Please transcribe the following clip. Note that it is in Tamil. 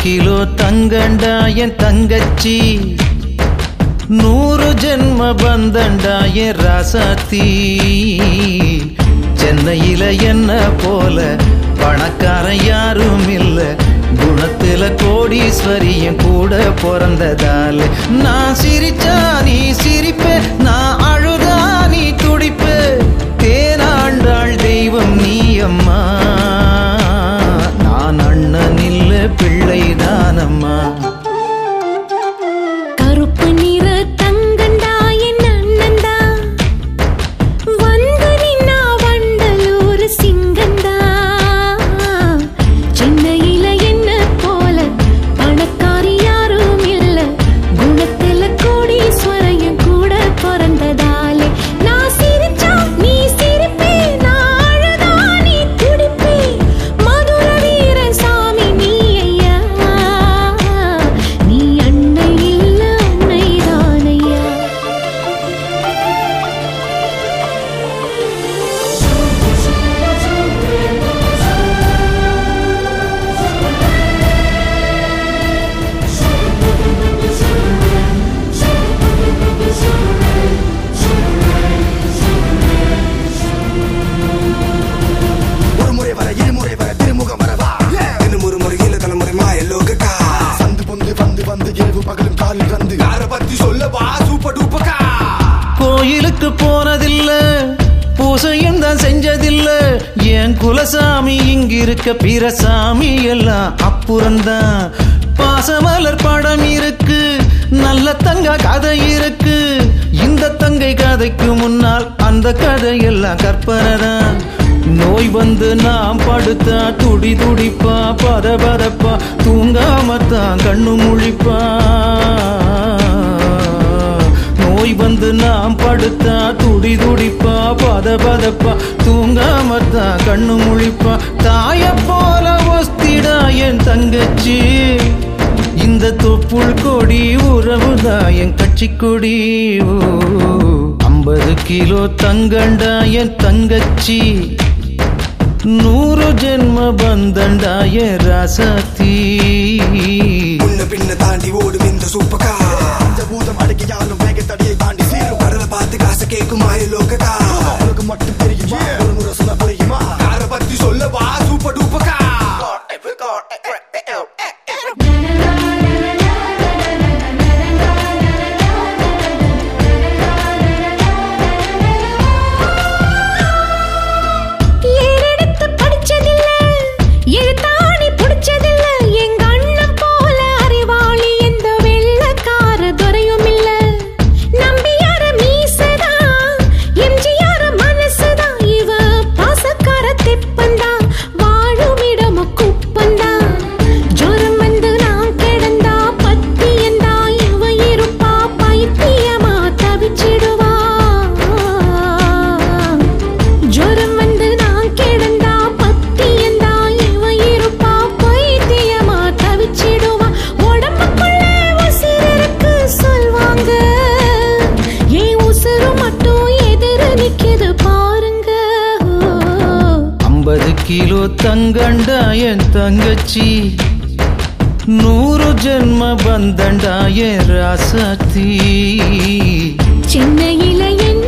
கிலோ தங்கண்டா என் தங்கச்சி நூறு ஜென்ம பந்தண்டா என் ராசாத்தி சென்னையில என்ன போல பணக்காரன் யாரும் இல்ல குணத்துல கோடீஸ்வரியும் கூட பிறந்ததால நான் சிரிச்சா நீ சிரிப்ப நான் அழுதா நீ துடிப்ப தேனாண்டாள் தெய்வம் நீ அம்மா நான் அண்ணன் இல்ல பிள்ளைதானம்மா கருப்பு நிற தங்கண்டா என் அண்ணன்டா வந்து நின்னா வண்டலூர் சிங்கண்டா சென்னையில என்ன போல பணக்காரி யாரும் இல்ல குணத்துல கோடீஸ்வரையும் கூட பிறந்ததாலே நான் சிரிச்சா நீ சிரிப்பே நான் அழுதா நீ துடிப்பே மதுர வீரன் சாமி நீ ஐயா நீ அன்னை இல்ல அன்னைதான் ஐயா ஒரு முறை வர இருமுறை வர திருமுகம் வரவா இன்னும் ஒரு முறை இல்ல தலைமுறை மாயலோகக்கா சந்து பொந்து வந்து வந்து இரவு பகலும் காலில் வந்து யார பத்தி சொல்லவா சூப்பர் டூப்பக்கா கோயிலுக்கு போனதில்ல பூசையும் தான் செஞ்சதில்ல என் குலசாமி இங்கிருக்க பிற சாமி எல்லாம் அப்புறம்தான் பாசமலர் படம் இருக்கு நல்ல தங்க கதை இருக்கு இந்த தங்கை கதைக்கு முன்னால் அந்த கதையெல்லாம் கற்பனை தான் நோய் வந்து நாம் படுத்தா துடி துடிப்பா பத பதப்பா தூங்காம தான் கண்ணு முழிப்பா நோய் வந்து நாம் படுத்தா துடி துடிப்பா பத பதப்பா தூங்காம தான் கண்ணு முழிப்பா தாய போல ஒஸ்திடா என் தங்கச்சி இந்த தொப்புள் கொடி உறவுதான் என் கட்சி கொடி ஐம்பது கிலோ தங்கண்டா என் தங்கச்சி நூறு ஜென்ம பந்தண்டா என் ராசாத்தி முன்ன பின்ன தாண்டி ஓடும் இந்த சூப்பக்கா இந்த பூதம் அடக்கியாலும் வேகத்தடியை தாண்டி சீரும் கடலை பார்த்து காசு கேட்கும் மாயலோகக்கா உனக்கு மட்டும் தெரியுமா ஒரு முறை சொன்ன புரியுமா யார பத்தி சொல்லவா சூப்பர் டூப்பக்கா ஏறெடுத்து படிச்சதில்ல எழுத்தாணி புடிச்சதில்ல எங்க அண்ணன் போல அறிவாளி எந்த வெள்ளக்கார துறையும் இல்ல நம்பியார மீசதா எம்ஜிஆர மனசுதா இவ பாசக்கார தெப்பந்தா வாழும் இடம குப்பந்தா ஜோரம் வந்து நான் கிடந்தா பத்தியந்தா இவ இருப்பா பைத்தியமா தவிச்சிடுவா ஜோரம் வந்து நான் கிடந்தா பத்தியந்தா இவ இருப்பா பைத்தியமா தவிச்சிடுவா உடம்புக்குள்ள உசிர் இருக்கு சொல்வாங்க ஏன் உசுறு மட்டும் எதிர நிக்குது பாருங்க ஐம்பது கிலோ தங்கண்டா என் தங்கச்சி நூறு ஜென்ம பந்தண்டா என் ராசாத்தி சென்னையில என்ன